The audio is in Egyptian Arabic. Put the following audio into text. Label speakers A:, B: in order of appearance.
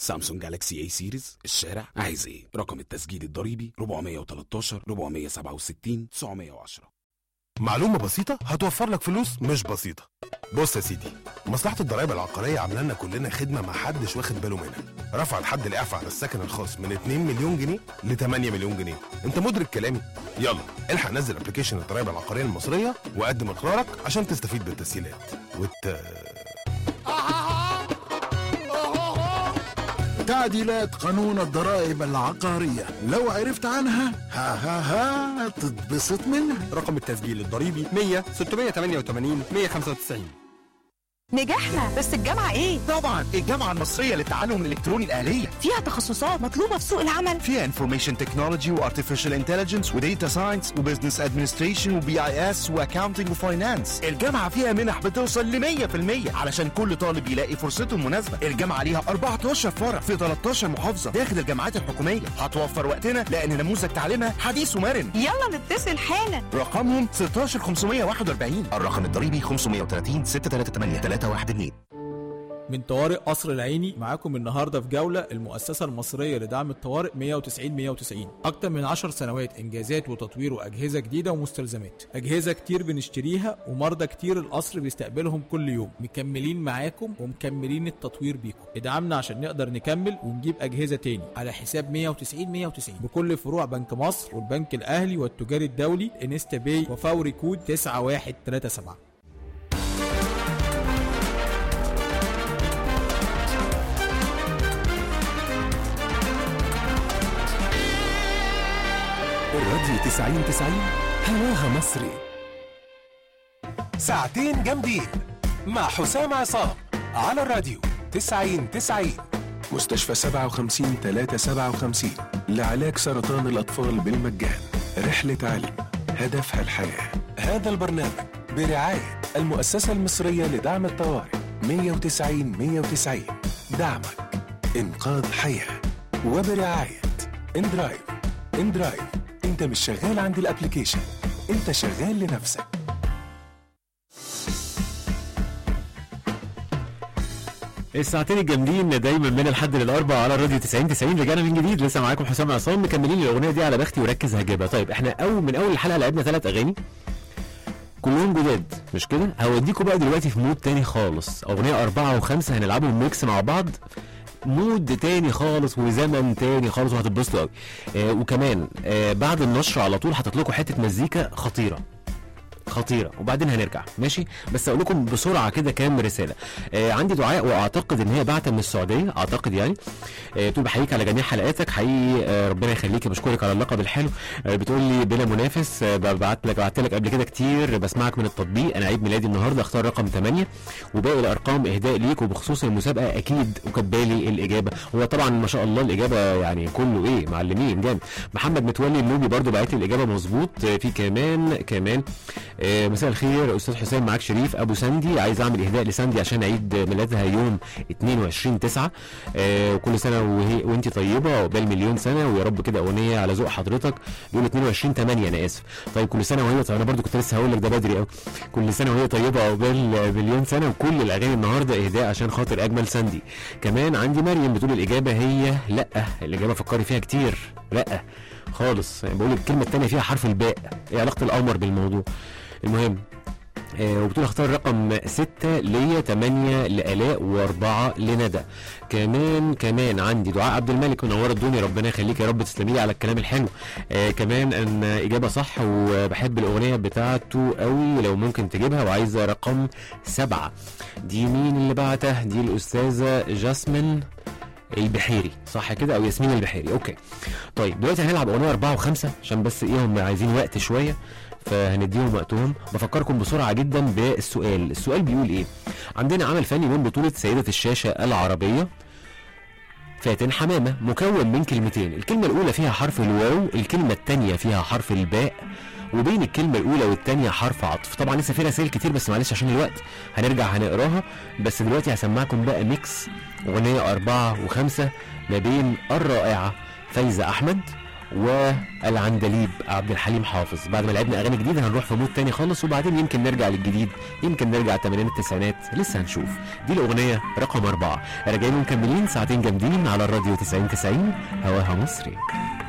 A: سامسونج جالاكسي اي سيريز الشارع عايز ايه رقم التسجيل الضريبي 413 467 910
B: معلومة بسيطة هتوفر لك فلوس مش بسيطة بص يا سيدي مصلحة الضرايب العقارية عاملة لنا كلنا خدمة ما حدش واخد باله منها رفع الحد الإعفاء على السكن الخاص من 2 مليون جنيه ل 8 مليون جنيه انت مدرك كلامي يلا الحق نزل ابلكيشن الضرايب العقارية المصرية وقدم اقرارك عشان تستفيد بالتسهيلات والت...
C: تعديلات قانون الضرائب العقارية لو عرفت عنها ها ها ها تتبسط منها
D: رقم التسجيل الضريبي 100 688 195
E: نجحنا بس الجامعة ايه؟
F: طبعا الجامعة المصرية للتعلم الإلكتروني الآلية
E: فيها تخصصات مطلوبة في سوق العمل
F: فيها انفورميشن تكنولوجي وارتفيشال انتليجنس وديتا ساينس وبزنس ادمنستريشن وبي اي اس واكاونتنج وفاينانس الجامعة فيها منح بتوصل ل 100% علشان كل طالب يلاقي فرصته المناسبة الجامعة ليها 14 فرع في 13 محافظة داخل الجامعات الحكومية هتوفر وقتنا لأن نموذج تعليمها حديث ومرن
E: يلا نتصل حالا
F: رقمهم 16541 الرقم الضريبي 530 638 312
G: من طوارئ قصر العيني معاكم النهارده في جوله المؤسسه المصريه لدعم الطوارئ 190 190 اكتر من 10 سنوات انجازات وتطوير واجهزه جديده ومستلزمات اجهزه كتير بنشتريها ومرضى كتير القصر بيستقبلهم كل يوم مكملين معاكم ومكملين التطوير بيكم ادعمنا عشان نقدر نكمل ونجيب اجهزه تاني على حساب 190 190 بكل فروع بنك مصر والبنك الاهلي والتجاري الدولي انستا باي وفوري كود 9137
H: الراديو 90 90 هواها مصري ساعتين جامدين مع حسام عصام على الراديو 90 90 مستشفى 57 357 لعلاج سرطان الأطفال بالمجان رحلة علم هدفها الحياة هذا البرنامج برعاية المؤسسة المصرية لدعم الطوارئ 190 190 دعمك إنقاذ حياة وبرعاية اندرايف اندرايف انت مش شغال عند الابليكيشن انت شغال لنفسك
I: الساعتين الجامدين دايما من الحد للاربع على الراديو 90 90 رجعنا من جديد لسه معاكم حسام عصام مكملين الاغنيه دي على بختي وركز هجيبها طيب احنا اول من اول الحلقه لعبنا ثلاث اغاني كلهم جداد مش كده هوديكم بقى دلوقتي في مود تاني خالص اغنيه اربعه وخمسه هنلعبهم ميكس مع بعض مود تاني خالص وزمن تاني خالص وهتتبسطوا قوي آه وكمان آه بعد النشر على طول حاطط لكم حته مزيكا خطيره خطيره وبعدين هنرجع ماشي بس اقول لكم بسرعه كده كام رساله آه عندي دعاء واعتقد ان هي بعتة من السعوديه اعتقد يعني آه تقول بحييك على جميع حلقاتك حقيقي آه ربنا يخليك بشكرك على اللقب الحلو آه بتقول لي بلا منافس آه بعت لك بعت لك قبل كده كتير بسمعك من التطبيق انا عيد ميلادي النهارده اختار رقم 8 وباقي الارقام اهداء ليك وبخصوص المسابقه اكيد وكبالي الاجابه هو طبعا ما شاء الله الاجابه يعني كله ايه معلمين جامد محمد متولي النوبي برضو بعت لي الاجابه مظبوط آه في كمان كمان آه مساء الخير استاذ حسام معاك شريف ابو ساندي عايز اعمل اهداء لساندي عشان عيد ميلادها يوم 22 9 آه وكل سنه وهي وانت طيبه عقبال مليون سنه ويا رب كده اغنيه على ذوق حضرتك بيقول 22 8 انا اسف طيب كل سنه وهي طيبه انا برضو كنت لسه هقول لك ده بدري قوي كل سنه وهي طيبه عقبال مليون سنه وكل الاغاني النهارده اهداء عشان خاطر اجمل ساندي كمان عندي مريم بتقول الاجابه هي لا الاجابه فكري فيها كتير لا خالص يعني بقول الكلمه الثانيه فيها حرف الباء ايه علاقه القمر بالموضوع المهم آه وبتقول اختار رقم ستة ليا تمانية لآلاء وأربعة لندى كمان كمان عندي دعاء عبد الملك منورة الدنيا ربنا يخليك يا رب تسلمي لي على الكلام الحلو آه كمان ان إجابة صح وبحب الأغنية بتاعته قوي لو ممكن تجيبها وعايزة رقم سبعة دي مين اللي بعته دي الأستاذة جاسمين البحيري صح كده او ياسمين البحيري اوكي طيب دلوقتي هنلعب اغنيه اربعه وخمسه عشان بس ايه هم عايزين وقت شويه فهنديهم وقتهم بفكركم بسرعه جدا بالسؤال السؤال بيقول ايه عندنا عمل فني من بطوله سيده الشاشه العربيه فاتن حمامه مكون من كلمتين الكلمه الاولى فيها حرف الواو الكلمه الثانيه فيها حرف الباء وبين الكلمه الاولى والثانيه حرف عطف طبعا لسه في رسائل كتير بس معلش عشان الوقت هنرجع هنقراها بس دلوقتي هسمعكم بقى ميكس اغنيه اربعه وخمسه ما بين الرائعه فايزه احمد والعندليب عبد الحليم حافظ بعد ما لعبنا اغاني جديده هنروح في مود تاني خالص وبعدين يمكن نرجع للجديد يمكن نرجع الثمانينات التسعينات لسه هنشوف دي الاغنيه رقم اربعه راجعين ومكملين ساعتين جامدين على الراديو 90 90 هواها مصري